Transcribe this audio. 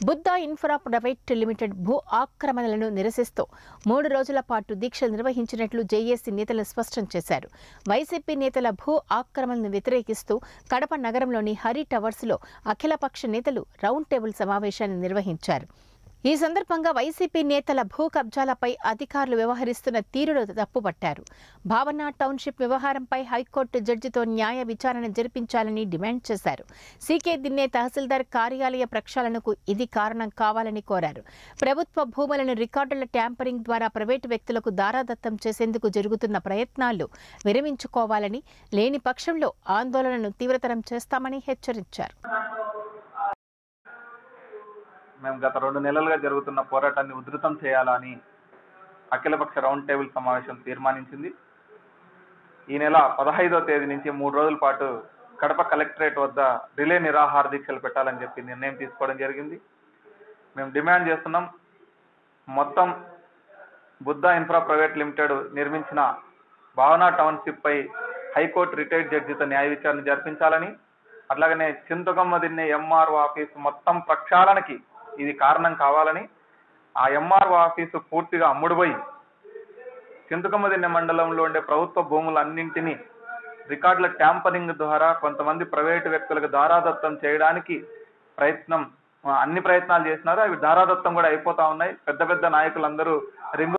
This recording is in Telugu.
బుద్ధ ఇన్ఫ్రా ప్రైవేట్ లిమిటెడ్ భూ ఆక్రమణలను నిరసిస్తూ మూడు రోజుల పాటు దీక్షలు నిర్వహించినట్లు జేఏసీ నేతలు స్పష్టం చేశారు వైసీపీ నేతల భూ ఆక్రమణను వ్యతిరేకిస్తూ కడప నగరంలోని హరి టవర్స్లో అఖిలపక్ష నేతలు రౌండ్ టేబుల్ సమావేశాన్ని నిర్వహించారు ఈ సందర్భంగా వైసీపీ నేతల భూ కబ్జాలపై అధికారులు వ్యవహరిస్తున్న తీరును తప్పుపట్టారు భావన టౌన్షిప్ వ్యవహారంపై హైకోర్టు జడ్జితో న్యాయ విచారణ జరిపించాలని డిమాండ్ చేశారు సీకే దిన్నే తహసీల్దార్ కార్యాలయ ప్రక్షాళనకు ఇది కారణం కావాలని కోరారు ప్రభుత్వ భూములను రికార్డుల ట్యాంపరింగ్ ద్వారా ప్రైవేటు వ్యక్తులకు దారాదత్తం చేసేందుకు జరుగుతున్న ప్రయత్నాలు విరమించుకోవాలని లేని పక్షంలో ఆందోళనను తీవ్రతరం చేస్తామని హెచ్చరించారు మేము గత రెండు నెలలుగా జరుగుతున్న పోరాటాన్ని ఉధృతం చేయాలని అఖిలపక్ష రౌండ్ టేబుల్ సమావేశం తీర్మానించింది ఈ నెల పదహైదో తేదీ నుంచి మూడు రోజుల పాటు కడప కలెక్టరేట్ వద్ద రిలే నిరాహార దీక్షలు పెట్టాలని చెప్పి నిర్ణయం తీసుకోవడం జరిగింది మేము డిమాండ్ చేస్తున్నాం మొత్తం బుద్ధ ఇన్ఫ్రా ప్రైవేట్ లిమిటెడ్ నిర్మించిన భావనా టౌన్షిప్ పై హైకోర్టు రిటైర్డ్ జడ్జితో న్యాయ విచారణ జరిపించాలని అట్లాగనే చింతకమ్మ దిన్నే ఎంఆర్ఓ ఆఫీస్ మొత్తం ప్రక్షాళనకి ఇది కారణం కావాలని ఆ ఎంఆర్ఓ ఆఫీసు పూర్తిగా అమ్ముడుపోయి చింతకమ్మ దిన్నె మండలంలో ఉండే ప్రభుత్వ భూములన్నింటినీ రికార్డుల ట్యాంపరింగ్ ద్వారా కొంతమంది ప్రైవేటు వ్యక్తులకు దారాదత్తం చేయడానికి ప్రయత్నం ఆ, అన్ని ప్రయత్నాలు చేసినారు అవి దారాదత్తం కూడా అయిపోతా ఉన్నాయి పెద్ద పెద్ద నాయకులందరూ రింగు